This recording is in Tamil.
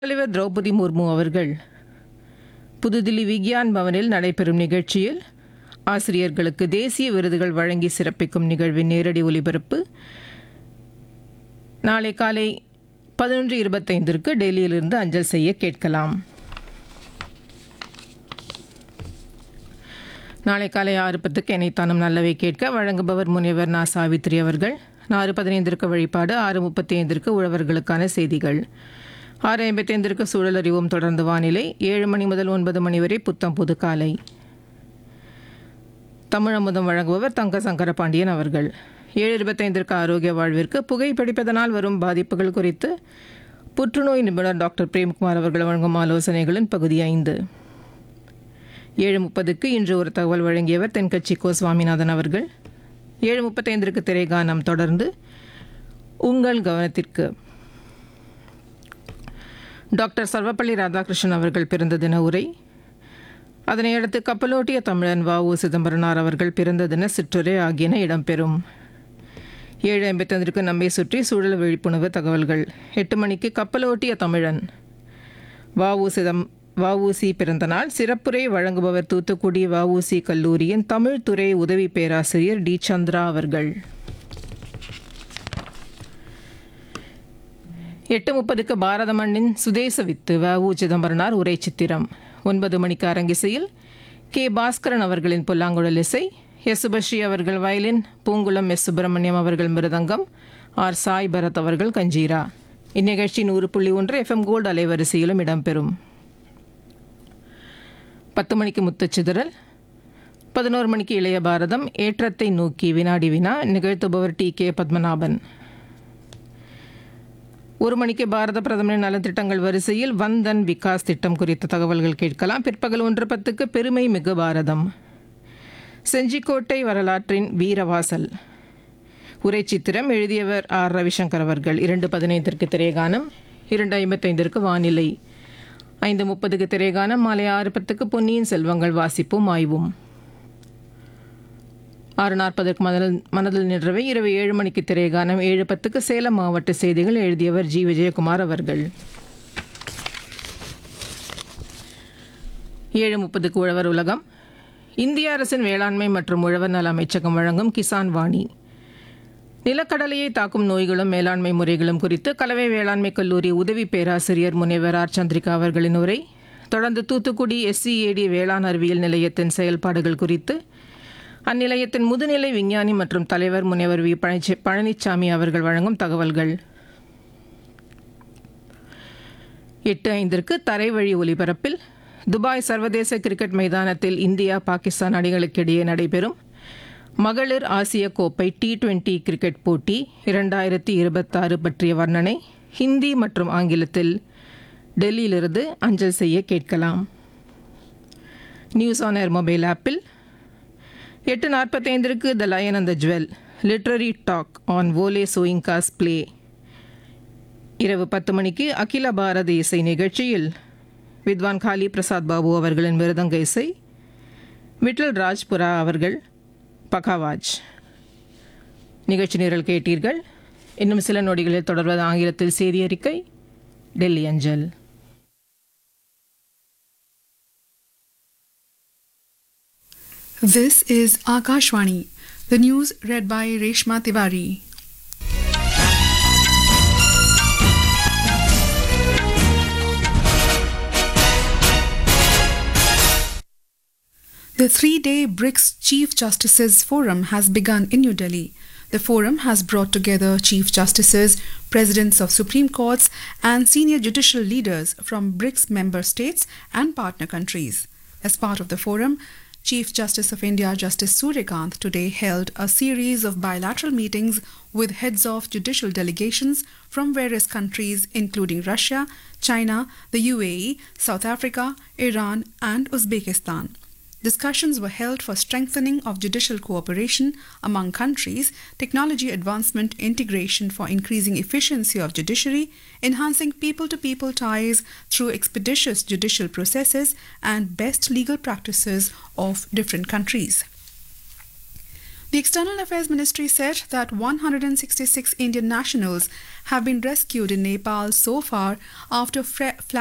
தலைவர் திரௌபதி முர்மு அவர்கள் புதுதில்லி விக்யான் பவனில் நடைபெறும் நிகழ்ச்சியில் ஆசிரியர்களுக்கு தேசிய விருதுகள் வழங்கி சிறப்பிக்கும் நிகழ்வின் நேரடி ஒலிபரப்பு நாளை காலை பதினொன்று இருபத்தைந்திற்கு டெல்லியிலிருந்து அஞ்சல் செய்ய கேட்கலாம் நாளை காலை ஆறு பத்துக்கு இணைத்தானும் நல்லவை கேட்க வழங்குபவர் முனைவர் நா சாவித்ரி அவர்கள் ஆறு பதினைந்திற்கு வழிபாடு ஆறு முப்பத்தி ஐந்திற்கு உழவர்களுக்கான செய்திகள் ஆறு ஐம்பத்தைந்திற்கு சூழல் அறிவும் தொடர்ந்து வானிலை ஏழு மணி முதல் ஒன்பது மணி வரை புத்தம் புது காலை தமிழமுதம் வழங்குபவர் தங்க சங்கர பாண்டியன் அவர்கள் ஏழு இருபத்தைந்திற்கு ஆரோக்கிய வாழ்விற்கு புகைப்பிடிப்பதனால் வரும் பாதிப்புகள் குறித்து புற்றுநோய் நிபுணர் டாக்டர் பிரேம்குமார் அவர்கள் வழங்கும் ஆலோசனைகளின் பகுதி ஐந்து ஏழு முப்பதுக்கு இன்று ஒரு தகவல் வழங்கியவர் தென்கட்சி கோ சுவாமிநாதன் அவர்கள் ஏழு முப்பத்தைந்திற்கு திரைகானம் தொடர்ந்து உங்கள் கவனத்திற்கு டாக்டர் சர்வப்பள்ளி ராதாகிருஷ்ணன் அவர்கள் பிறந்த தின உரை அதனையடுத்து கப்பலோட்டிய தமிழன் வ உ சிதம்பரனார் அவர்கள் பிறந்த தின சிற்றுரை ஆகியன இடம்பெறும் ஏழு ஐம்பத்தைந்திற்கு நம்மை சுற்றி சூழல் விழிப்புணர்வு தகவல்கள் எட்டு மணிக்கு கப்பலோட்டிய தமிழன் வஉ சிதம் வஉசி பிறந்த நாள் சிறப்புரை வழங்குபவர் தூத்துக்குடி வஉசி கல்லூரியின் தமிழ் துறை உதவி பேராசிரியர் டி சந்திரா அவர்கள் எட்டு முப்பதுக்கு பாரத மண்ணின் சுதேச வித்து வஉ சிதம்பரனார் உரை சித்திரம் ஒன்பது மணிக்கு அரங்கிசையில் கே பாஸ்கரன் அவர்களின் புல்லாங்குழல் இசை எஸ் சுபஸ்ரீ அவர்கள் வயலின் பூங்குளம் எஸ் சுப்பிரமணியம் அவர்கள் மிருதங்கம் ஆர் சாய் பரத் அவர்கள் கஞ்சீரா இந்நிகழ்ச்சி நூறு புள்ளி ஒன்று எஃப்எம் கோல்டு அலைவரிசையிலும் இடம்பெறும் பத்து மணிக்கு முத்துச்சிதறல் பதினோரு மணிக்கு இளைய பாரதம் ஏற்றத்தை நோக்கி வினாடி வினா நிகழ்த்துபவர் டி கே பத்மநாபன் ஒரு மணிக்கு பாரத பிரதமரின் நலத்திட்டங்கள் வரிசையில் வந்தன் விகாஸ் திட்டம் குறித்த தகவல்கள் கேட்கலாம் பிற்பகல் ஒன்று பத்துக்கு பெருமை மிகு பாரதம் செஞ்சிக்கோட்டை வரலாற்றின் வீரவாசல் உரை சித்திரம் எழுதியவர் ஆர் ரவிசங்கர் அவர்கள் இரண்டு பதினைந்திற்கு திரைகானம் இரண்டு ஐம்பத்தைந்திற்கு வானிலை ஐந்து முப்பதுக்கு திரைகானம் மாலை ஆறு பத்துக்கு பொன்னியின் செல்வங்கள் வாசிப்பும் ஆய்வும் ஆறு நாற்பதுக்கு மனதில் மனதில் நின்றவை இரவு ஏழு மணிக்கு திரைகானம் ஏழு பத்துக்கு சேலம் மாவட்ட செய்திகள் எழுதியவர் ஜி விஜயகுமார் அவர்கள் ஏழு முப்பதுக்கு உழவர் உலகம் இந்திய அரசின் வேளாண்மை மற்றும் உழவர் நல அமைச்சகம் வழங்கும் கிசான் வாணி நிலக்கடலையை தாக்கும் நோய்களும் மேலாண்மை முறைகளும் குறித்து கலவை வேளாண்மை கல்லூரி உதவி பேராசிரியர் முனைவர் ஆர் சந்திரிகா அவர்களின் உரை தொடர்ந்து தூத்துக்குடி எஸ்சிஏடி வேளாண் அறிவியல் நிலையத்தின் செயல்பாடுகள் குறித்து அந்நிலையத்தின் முதுநிலை விஞ்ஞானி மற்றும் தலைவர் முனைவர் வி பழனிச்ச- பழனிச்சாமி அவர்கள் வழங்கும் தகவல்கள் எட்டு ஐந்திற்கு தரைவழி ஒலிபரப்பில் துபாய் சர்வதேச கிரிக்கெட் மைதானத்தில் இந்தியா பாகிஸ்தான் அணிகளுக்கிடையே நடைபெறும் மகளிர் ஆசிய கோப்பை டி டுவெண்டி கிரிக்கெட் போட்டி இரண்டாயிரத்தி இருபத்தாறு பற்றிய வர்ணனை ஹிந்தி மற்றும் ஆங்கிலத்தில் டெல்லியிலிருந்து அஞ்சல் செய்ய கேட்கலாம் நியூஸ் ஆன் ஏர் மொபைல் ஆப்பில் எட்டு நாற்பத்தைந்திற்கு the lion and the jewel literary talk on Wole Soyinka's play இரவு பத்து மணிக்கு அகில பாரத இசை நிகழ்ச்சியில் வித்வான் காளி பிரசாத் பாபு அவர்களின் மிருதங்க இசை விட்டல் ராஜ்புரா அவர்கள் பகாவாஜ் நிகழ்ச்சி நிரல் கேட்டீர்கள் இன்னும் சில நொடிகளில் தொடர்வது ஆங்கிலத்தில் செய்தி அறிக்கை டெல்லி அஞ்சல் This is Akashwani, the news read by Reshma Tiwari. The three day BRICS Chief Justices Forum has begun in New Delhi. The forum has brought together Chief Justices, Presidents of Supreme Courts, and senior judicial leaders from BRICS member states and partner countries. As part of the forum, Chief Justice of India Justice Suryakant today held a series of bilateral meetings with heads of judicial delegations from various countries including Russia, China, the UAE, South Africa, Iran, and Uzbekistan. Discussions were held for strengthening of judicial cooperation among countries, technology advancement integration for increasing efficiency of judiciary, enhancing people to people ties through expeditious judicial processes, and best legal practices of different countries. The External Affairs Ministry said that 166 Indian nationals have been rescued in Nepal so far after fre-